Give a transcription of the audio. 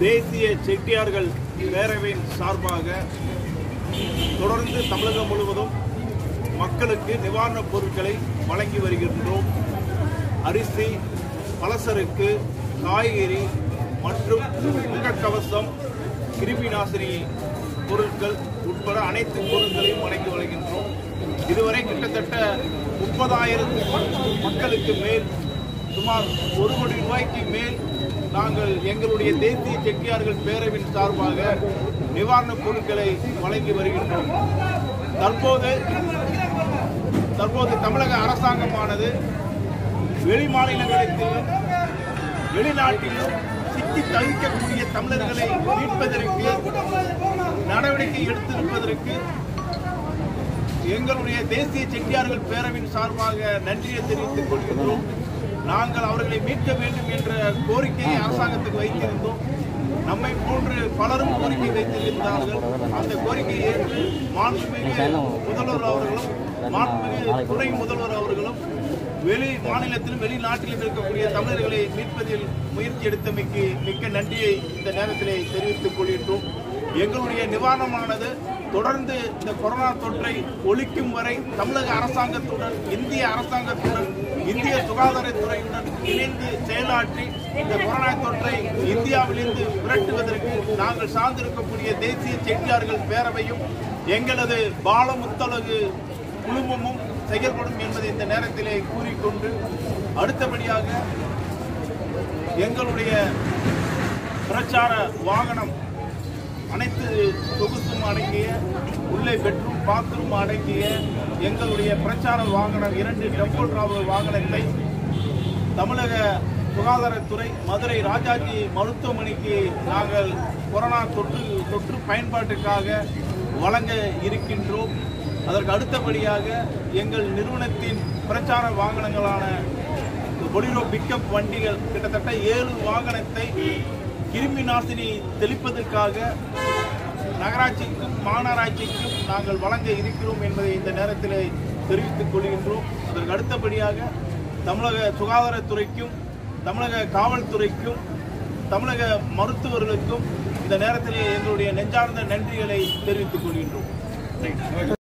தேசிய செட்டியார்கள் பேரவையின் சார்பாக தொடர்ந்து தமிழகம் முழுவதும் மக்களுக்கு நிவாரணப் பொருட்களை வழங்கி வருகின்றோம் அரிசி பலசருக்கு காய்கறி மற்றும் முகக்கவசம் கிருமி நாசினி பொருட்கள் உட்பட அனைத்து பொருட்களையும் வழங்கி வருகின்றோம் இதுவரை கிட்டத்தட்ட முப்பதாயிரத்துக்கும் மக்களுக்கு மேல் சுமார் ஒரு கோடி ரூபாய்க்கு மேல் நாங்கள் எங்களுடைய தேசிய செட்டியார்கள் பேரவின் சார்பாக நிவாரணப் பொருட்களை வழங்கி வருகின்றோம் தற்போது தற்போது தமிழக அரசாங்கமானது வெளி மாநிலங்களிலும் வெளிநாட்டிலும் சிக்கி தவிக்கக்கூடிய தமிழர்களை மீட்பதற்கு நடவடிக்கை எடுத்திருப்பதற்கு எங்களுடைய தேசிய செட்டியார்கள் பேரவின் சார்பாக நன்றியை தெரிவித்துக் கொள்கின்றோம் நாங்கள் அவர்களை மீட்க வேண்டும் என்ற கோரிக்கையை அரசாங்கத்துக்கு வைத்திருந்தோம் நம்மை போன்று பலரும் கோரிக்கை வைத்திருந்தார்கள் அந்த கோரிக்கையை ஏற்று மாண்புமிகு முதல்வர் அவர்களும் மாண்புமிகு துணை முதல்வர் அவர்களும் வெளி மாநிலத்திலும் வெளிநாட்டிலும் இருக்கக்கூடிய தமிழர்களை மீட்பதில் முயற்சி எடுத்தமைக்கு மிக்க நன்றியை இந்த நேரத்திலே தெரிவித்துக் கொள்கின்றோம் எங்களுடைய நிவாரணமானது தொடர்ந்து இந்த கொரோனா தொற்றை ஒழிக்கும் வரை தமிழக அரசாங்கத்துடன் இந்திய அரசாங்கத்துடன் இந்திய சுகாதாரத்துறையுடன் இணைந்து செயலாற்றி இந்த கொரோனா தொற்றை இந்தியாவிலிருந்து விரட்டுவதற்கு நாங்கள் சார்ந்திருக்கக்கூடிய தேசிய செட்டியார்கள் பேரவையும் எங்களது பாலமுத்தலகு குழுமமும் செயல்படும் என்பதை இந்த நேரத்திலே கூறிக்கொண்டு அடுத்தபடியாக எங்களுடைய பிரச்சார வாகனம் அனைத்து சொகுசும் அடங்கிய உள்ளே பெட்ரூம் பாத்ரூம் அடங்கிய எங்களுடைய பிரச்சார வாகனம் இரண்டு டெம்போ டிராவல் வாகனத்தை தமிழக சுகாதாரத்துறை மதுரை ராஜாஜி மருத்துவமனைக்கு நாங்கள் கொரோனா தொற்று தொற்று பயன்பாட்டுக்காக வழங்க இருக்கின்றோம் அதற்கு அடுத்தபடியாக எங்கள் நிறுவனத்தின் பிரச்சார வாகனங்களான பொலிரோ பிக்கப் வண்டிகள் கிட்டத்தட்ட ஏழு வாகனத்தை கிருமி நாசினி தெளிப்பதற்காக நகராட்சிக்கும் மாநகராட்சிக்கும் நாங்கள் வழங்க இருக்கிறோம் என்பதை இந்த நேரத்தில் தெரிவித்துக் கொள்கின்றோம் அதற்கு அடுத்தபடியாக தமிழக சுகாதாரத்துறைக்கும் தமிழக காவல்துறைக்கும் தமிழக மருத்துவர்களுக்கும் இந்த நேரத்தில் எங்களுடைய நெஞ்சார்ந்த நன்றிகளை தெரிவித்துக் கொள்கின்றோம்